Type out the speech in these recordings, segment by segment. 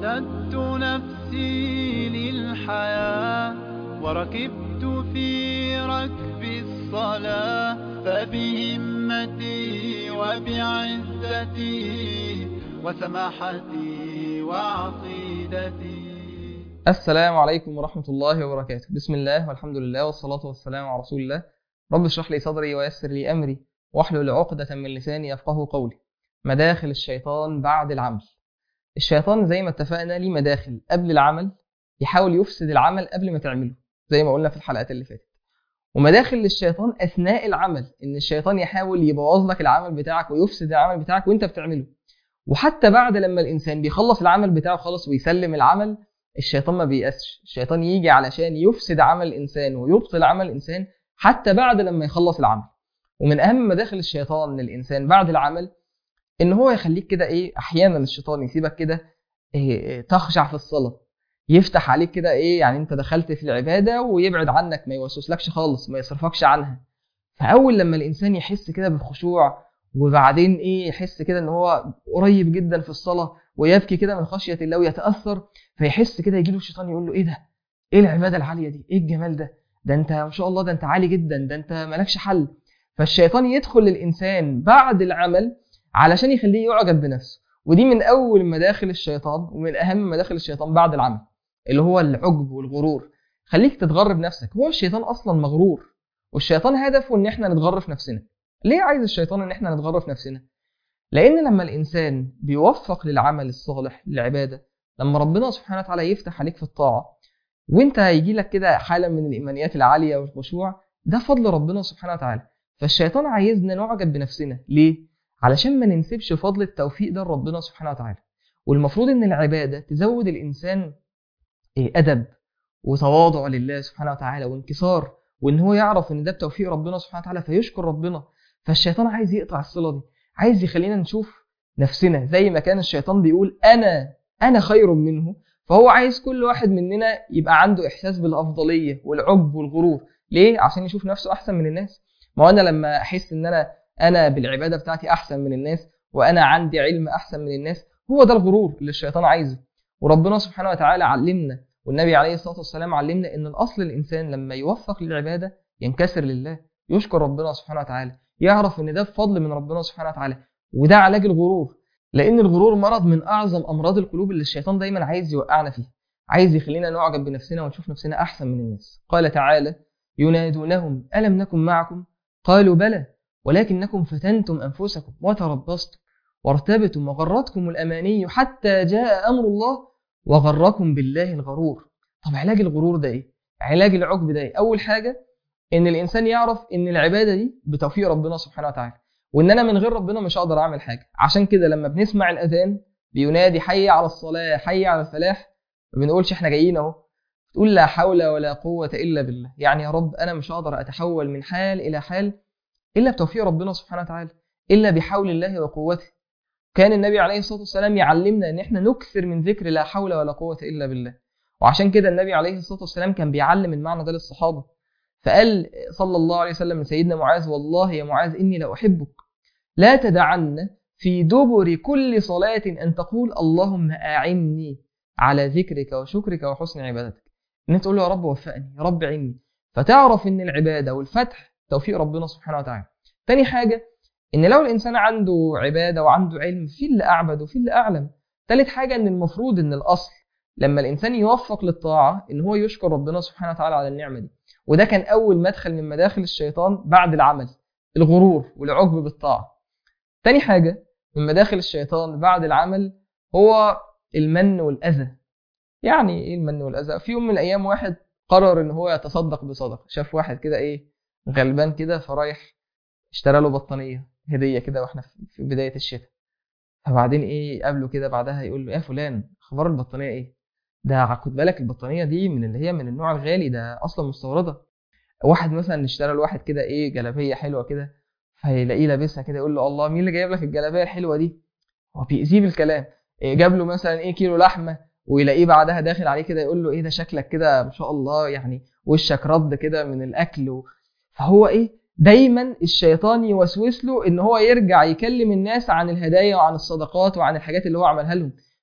أعددت نفسي للحياة وركبت في ركب الصلاة فبهمتي وبعزتي وسماحتي وعقيدتي السلام عليكم ورحمة الله وبركاته بسم الله والحمد لله والصلاة والسلام على رسول الله رب اشرح لي صدري ويسر لي أمري واحلل عقدة من لساني يفقه قولي مداخل الشيطان بعد العمل الشيطان زي ما اتفقنا ليه مداخل قبل العمل يحاول يفسد العمل قبل ما تعمله زي ما قلنا في الحلقات اللي فاتت ومداخل للشيطان اثناء العمل ان الشيطان يحاول يبوظ لك العمل بتاعك ويفسد العمل بتاعك وانت بتعمله وحتى بعد لما الانسان بيخلص العمل بتاعه خالص ويسلم العمل الشيطان ما بيأسش الشيطان يجي علشان يفسد عمل الانسان ويبطل عمل الانسان حتى بعد لما يخلص العمل ومن اهم مداخل الشيطان للانسان بعد العمل ان هو يخليك كده ايه احيانا الشيطان يسيبك كده إيه تخشع في الصلاه يفتح عليك كده ايه يعني انت دخلت في العباده ويبعد عنك ما يوسوسلكش خالص ما يصرفكش عنها فاول لما الانسان يحس كده بالخشوع وبعدين ايه يحس كده ان هو قريب جدا في الصلاه ويبكي كده من خشيه الله ويتاثر فيحس كده يجي له الشيطان يقول له ايه ده ايه العباده العاليه دي ايه الجمال ده ده انت ما شاء الله ده انت عالي جدا ده انت مالكش حل فالشيطان يدخل للانسان بعد العمل علشان يخليه يعجب بنفسه ودي من اول مداخل الشيطان ومن اهم مداخل الشيطان بعد العمل اللي هو العجب والغرور خليك تتغر بنفسك هو الشيطان اصلا مغرور والشيطان هدفه ان احنا نتغر في نفسنا ليه عايز الشيطان ان احنا نتغر في نفسنا لان لما الانسان بيوفق للعمل الصالح للعباده لما ربنا سبحانه وتعالى يفتح عليك في الطاعه وانت هيجي لك كده حاله من الايمانيات العاليه والخشوع ده فضل ربنا سبحانه وتعالى فالشيطان عايزنا نعجب بنفسنا ليه علشان ما ننسبش فضل التوفيق ده لربنا سبحانه وتعالى والمفروض ان العباده تزود الانسان ادب وتواضع لله سبحانه وتعالى وانكسار وان هو يعرف ان ده بتوفيق ربنا سبحانه وتعالى فيشكر ربنا فالشيطان عايز يقطع الصله دي عايز يخلينا نشوف نفسنا زي ما كان الشيطان بيقول انا انا خير منه فهو عايز كل واحد مننا يبقى عنده احساس بالافضليه والعجب والغرور ليه عشان يشوف نفسه احسن من الناس ما انا لما احس ان انا انا بالعباده بتاعتي احسن من الناس وانا عندي علم احسن من الناس هو ده الغرور اللي الشيطان عايزه وربنا سبحانه وتعالى علمنا والنبي عليه الصلاه والسلام علمنا ان الاصل الانسان لما يوفق للعباده ينكسر لله يشكر ربنا سبحانه وتعالى يعرف ان ده بفضل من ربنا سبحانه وتعالى وده علاج الغرور لان الغرور مرض من اعظم امراض القلوب اللي الشيطان دايما عايز يوقعنا فيها عايز يخلينا نعجب بنفسنا ونشوف نفسنا احسن من الناس قال تعالى ينادونهم الم نكن معكم قالوا بلى ولكنكم فتنتم انفسكم وتربصتم وارتبتم وغرتكم الاماني حتى جاء امر الله وغركم بالله الغرور طب علاج الغرور ده ايه علاج العجب ده ايه اول حاجه ان الانسان يعرف ان العباده دي بتوفيق ربنا سبحانه وتعالى وان انا من غير ربنا مش هقدر اعمل حاجه عشان كده لما بنسمع الاذان بينادي حي على الصلاه حي على الفلاح ما بنقولش احنا جايين اهو تقول لا حول ولا قوه الا بالله يعني يا رب انا مش هقدر اتحول من حال الى حال الا بتوفيق ربنا سبحانه وتعالى الا بحول الله وقوته كان النبي عليه الصلاه والسلام يعلمنا ان احنا نكثر من ذكر لا حول ولا قوه الا بالله وعشان كده النبي عليه الصلاه والسلام كان بيعلم المعنى ده للصحابه فقال صلى الله عليه وسلم لسيدنا معاذ والله يا معاذ اني لاحبك لا تدعن في دبر كل صلاه ان تقول اللهم اعني على ذكرك وشكرك وحسن عبادتك ان انت تقول له يا رب وفقني يا رب عني فتعرف ان العباده والفتح توفيق ربنا سبحانه وتعالى تاني حاجه ان لو الانسان عنده عباده وعنده علم في اللي اعبد وفي اللي اعلم تالت حاجه ان المفروض ان الاصل لما الانسان يوفق للطاعه ان هو يشكر ربنا سبحانه وتعالى على النعمه دي وده كان اول مدخل من مداخل الشيطان بعد العمل الغرور والعجب بالطاعه تاني حاجه من مداخل الشيطان بعد العمل هو المن والاذى يعني ايه المن والاذى في يوم من الايام واحد قرر ان هو يتصدق بصدقه شاف واحد كده ايه غلبان كده فرايح اشترى له بطانيه هديه كده واحنا في بدايه الشتاء فبعدين ايه قابله كده بعدها يقول له يا فلان اخبار البطانيه ايه ده خد بالك البطانيه دي من اللي هي من النوع الغالي ده اصلا مستورده واحد مثلا اشترى لواحد كده ايه جلابيه حلوه كده فيلاقيه لابسها كده يقول له الله مين اللي جايب لك الجلابيه الحلوه دي هو بيأذيه بالكلام إيه جاب له مثلا ايه كيلو لحمه ويلاقيه بعدها داخل عليه كده يقول له ايه ده شكلك كده ما شاء الله يعني وشك رد كده من الاكل و... فهو ايه دايما الشيطان يوسوس له ان هو يرجع يكلم الناس عن الهدايا وعن الصدقات وعن الحاجات اللي هو عملها لهم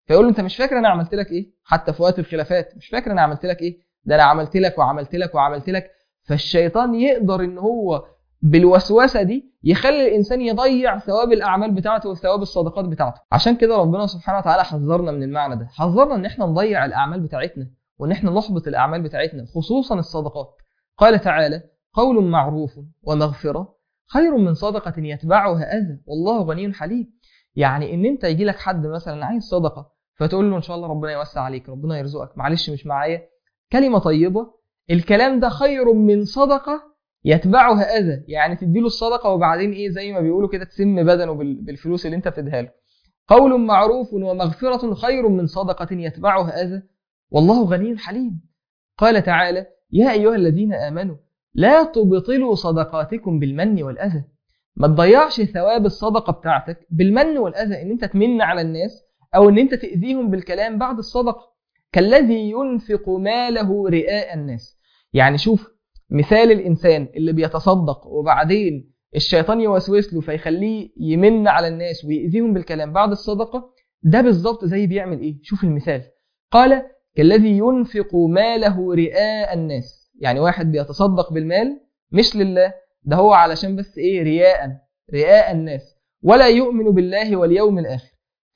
فيقول له انت مش فاكر انا عملت لك ايه حتى في وقت الخلافات مش فاكر انا عملت لك ايه ده انا عملت لك وعملت لك وعملت لك فالشيطان يقدر ان هو بالوسوسه دي يخلي الانسان يضيع ثواب الاعمال بتاعته وثواب الصدقات بتاعته عشان كده ربنا سبحانه وتعالى حذرنا من المعنى ده حذرنا ان احنا نضيع الاعمال بتاعتنا وان احنا نحبط الاعمال بتاعتنا خصوصا الصدقات قال تعالى قول معروف ومغفره خير من صدقه يتبعها اذى والله غني حليم يعني ان انت يجي لك حد مثلا عايز صدقه فتقول له ان شاء الله ربنا يوسع عليك ربنا يرزقك معلش مش معايا كلمه طيبه الكلام ده خير من صدقه يتبعها اذى يعني تديله الصدقه وبعدين ايه زي ما بيقولوا كده تسم بدنه بال- بالفلوس اللي انت بتديها له قول معروف ومغفره خير من صدقه يتبعها اذى والله غني حليم قال تعالى يا ايها الذين امنوا لا تبطلوا صدقاتكم بالمن والاذى ما تضيعش ثواب الصدقه بتاعتك بالمن والاذى ان انت تمن على الناس او ان انت تاذيهم بالكلام بعد الصدقه كالذي ينفق ماله رئاء الناس يعني شوف مثال الانسان اللي بيتصدق وبعدين الشيطان يوسوس له فيخليه يمن على الناس ويأذيهم بالكلام بعد الصدقه ده بالظبط زي بيعمل ايه شوف المثال قال كالذي ينفق ماله رئاء الناس يعني واحد بيتصدق بالمال مش لله ده هو علشان بس ايه رياء رئاء الناس ولا يؤمن بالله واليوم الاخر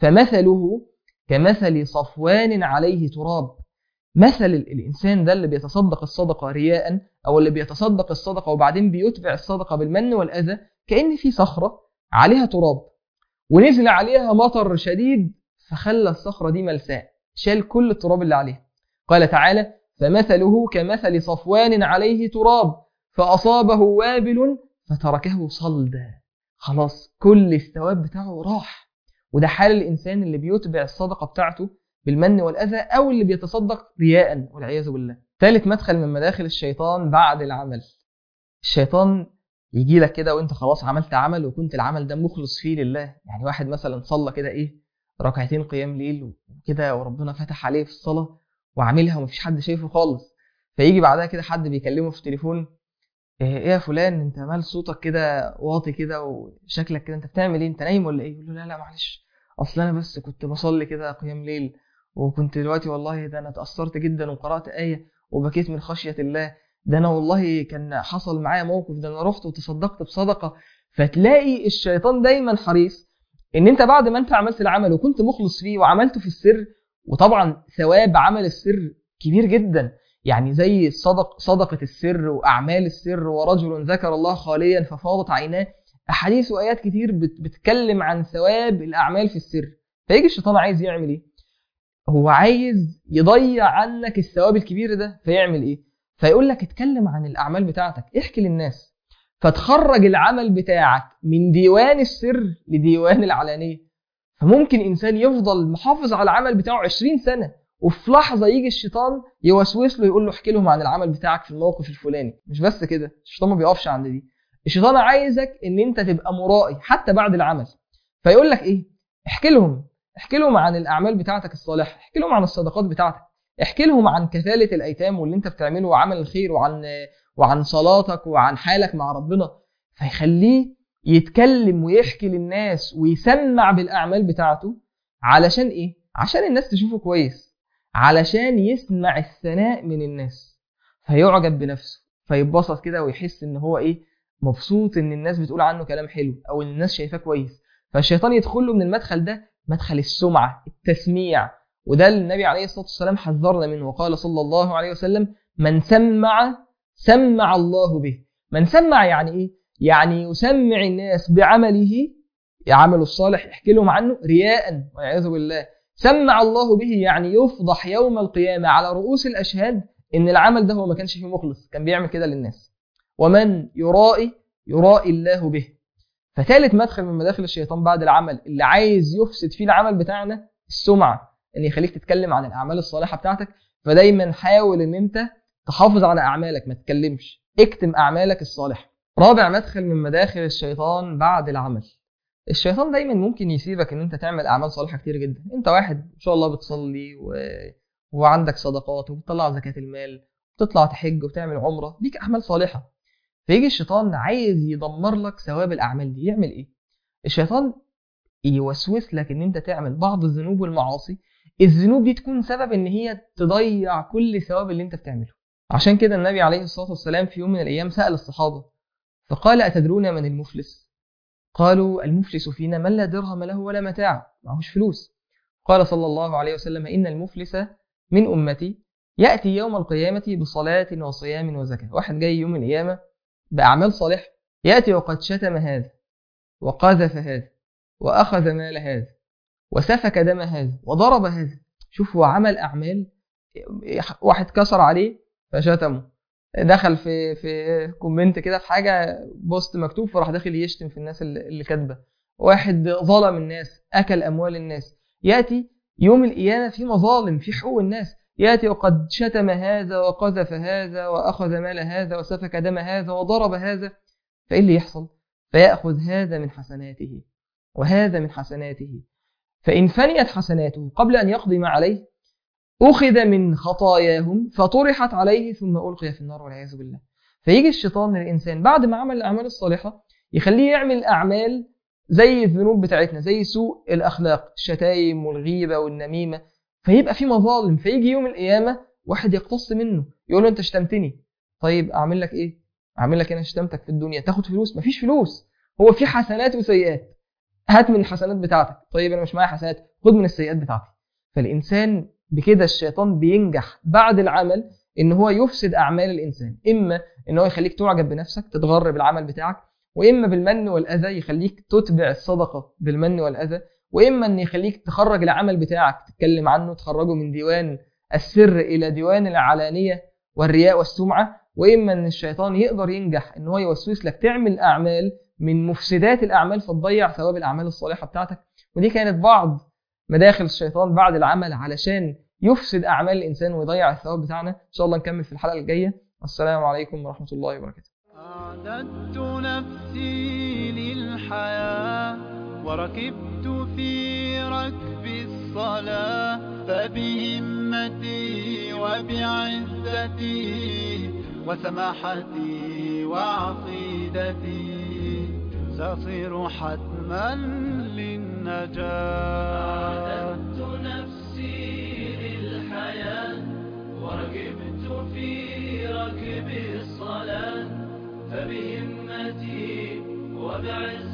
فمثله كمثل صفوان عليه تراب مثل ال- الانسان ده اللي بيتصدق الصدقه رياء او اللي بيتصدق الصدقه وبعدين بيتبع الصدقه بالمن والاذى كان في صخره عليها تراب ونزل عليها مطر شديد فخلى الصخره دي ملساء شال كل التراب اللي عليها قال تعالى فمثله كمثل صفوان عليه تراب فاصابه وابل فتركه صلدا خلاص كل الثواب بتاعه راح وده حال الانسان اللي بيتبع الصدقه بتاعته بالمن والاذى او اللي بيتصدق رياء والعياذ بالله ثالث مدخل من مداخل الشيطان بعد العمل الشيطان يجي لك كده وانت خلاص عملت عمل وكنت العمل ده مخلص فيه لله يعني واحد مثلا صلى كده ايه ركعتين قيام ليل وكده وربنا فتح عليه في الصلاه وعاملها ومفيش حد شايفه خالص فيجي بعدها كده حد بيكلمه في التليفون ايه إيه يا فلان انت مال صوتك كده واطي كده وشكلك كده انت بتعمل ايه انت نايم ولا ايه يقول له لا لا معلش اصل انا بس كنت بصلي كده قيام ليل وكنت دلوقتي والله ده انا اتأثرت جدا وقرأت آية وبكيت من خشية الله ده انا والله كان حصل معايا موقف ده انا رحت وتصدقت بصدقة فتلاقي الشيطان دايما حريص ان انت بعد ما انت عملت العمل وكنت مخلص فيه وعملته في السر وطبعا ثواب عمل السر كبير جدا يعني زي صدق صدقة السر وأعمال السر ورجل ذكر الله خاليا ففاضت عيناه أحاديث وآيات كتير بت- بتتكلم عن ثواب الأعمال في السر فيجي الشيطان عايز يعمل إيه؟ هو عايز يضيع عنك الثواب الكبير ده فيعمل إيه؟ فيقول لك اتكلم عن الأعمال بتاعتك احكي للناس فتخرج العمل بتاعك من ديوان السر لديوان العلانية فممكن إنسان يفضل محافظ على العمل بتاعه 20 سنة وفي لحظه يجي الشيطان يوسوس له يقول له احكي لهم عن العمل بتاعك في الموقف الفلاني مش بس كده الشيطان ما بيقفش عند دي الشيطان عايزك ان انت تبقى مرائي حتى بعد العمل فيقول لك ايه احكي لهم احكي لهم عن الاعمال بتاعتك الصالحه احكي لهم عن الصدقات بتاعتك احكي لهم عن كفاله الايتام واللي انت بتعمله وعمل الخير وعن وعن صلاتك وعن حالك مع ربنا فيخليه يتكلم ويحكي للناس ويسمع بالاعمال بتاعته علشان ايه عشان الناس تشوفه كويس علشان يسمع الثناء من الناس فيعجب بنفسه فيتبسط كده ويحس ان هو ايه مبسوط ان الناس بتقول عنه كلام حلو او ان الناس شايفاه كويس فالشيطان يدخل له من المدخل ده مدخل السمعه التسميع وده اللي النبي عليه الصلاه والسلام حذرنا منه وقال صلى الله عليه وسلم من سمع سمع الله به من سمع يعني ايه يعني يسمع الناس بعمله عمله الصالح يحكي لهم عنه رياء والعياذ بالله سمع الله به يعني يفضح يوم القيامة على رؤوس الأشهاد إن العمل ده هو ما كانش فيه مخلص كان بيعمل كده للناس ومن يرائي يرائي الله به فثالث مدخل من مداخل الشيطان بعد العمل اللي عايز يفسد فيه العمل بتاعنا السمعة إن يخليك تتكلم عن الأعمال الصالحة بتاعتك فدايما حاول إن أنت تحافظ على أعمالك ما تتكلمش اكتم أعمالك الصالحة رابع مدخل من مداخل الشيطان بعد العمل الشيطان دايما ممكن يسيبك ان انت تعمل اعمال صالحه كتير جدا انت واحد ان شاء الله بتصلي و... وعندك صدقات وبتطلع زكاه المال وتطلع تحج وتعمل عمره ليك اعمال صالحه فيجي الشيطان عايز يدمر لك ثواب الاعمال دي يعمل ايه الشيطان يوسوس لك ان انت تعمل بعض الذنوب والمعاصي الذنوب دي تكون سبب ان هي تضيع كل ثواب اللي انت بتعمله عشان كده النبي عليه الصلاه والسلام في يوم من الايام سال الصحابه فقال اتدرون من المفلس قالوا المفلس فينا من لا درهم له ولا متاع معهوش فلوس قال صلى الله عليه وسلم ان المفلس من امتي ياتي يوم القيامه بصلاه وصيام وزكاه واحد جاي يوم القيامه باعمال صالحه ياتي وقد شتم هذا وقذف هذا واخذ مال هذا وسفك دم هذا وضرب هذا شوف هو عمل اعمال واحد كسر عليه فشتمه دخل في في كومنت كده في حاجه بوست مكتوب فراح داخل يشتم في الناس اللي اللي كاتبه واحد ظلم الناس اكل اموال الناس ياتي يوم القيامه في مظالم في حقوق الناس ياتي وقد شتم هذا وقذف هذا واخذ مال هذا وسفك دم هذا وضرب هذا فايه اللي يحصل فياخذ هذا من حسناته وهذا من حسناته فإن فنيت حسناته قبل أن يقضي ما عليه أخذ من خطاياهم فطرحت عليه ثم ألقي في النار والعياذ بالله فيجي الشيطان للإنسان بعد ما عمل الأعمال الصالحة يخليه يعمل أعمال زي الذنوب بتاعتنا زي سوء الأخلاق الشتايم والغيبة والنميمة فيبقى في مظالم فيجي يوم القيامة واحد يقتص منه يقول له أنت شتمتني طيب أعمل لك إيه؟ أعمل لك أنا شتمتك في الدنيا تاخد فلوس مفيش فلوس هو في حسنات وسيئات هات من الحسنات بتاعتك طيب انا مش معايا حسنات خد من السيئات بتاعتي فالانسان بكده الشيطان بينجح بعد العمل ان هو يفسد اعمال الانسان اما ان هو يخليك تعجب بنفسك تتغر بالعمل بتاعك واما بالمن والاذى يخليك تتبع الصدقه بالمن والاذى واما ان يخليك تخرج العمل بتاعك تتكلم عنه تخرجه من ديوان السر الى ديوان العلانيه والرياء والسمعه واما ان الشيطان يقدر ينجح ان هو يوسوس لك تعمل اعمال من مفسدات الاعمال فتضيع ثواب الاعمال الصالحه بتاعتك ودي كانت بعض مداخل الشيطان بعد العمل علشان يفسد اعمال الانسان ويضيع الثواب بتاعنا ان شاء الله نكمل في الحلقه الجايه والسلام عليكم ورحمه الله وبركاته أعددت نفسي للحياة وركبت في ركب الصلاة فبهمتي وبعزتي وسماحتي وعقيدتي سأصير حتما للنجاة أعددت نفسي للحياة وركبت في ركب الصلاة فبهمتي وبعزتي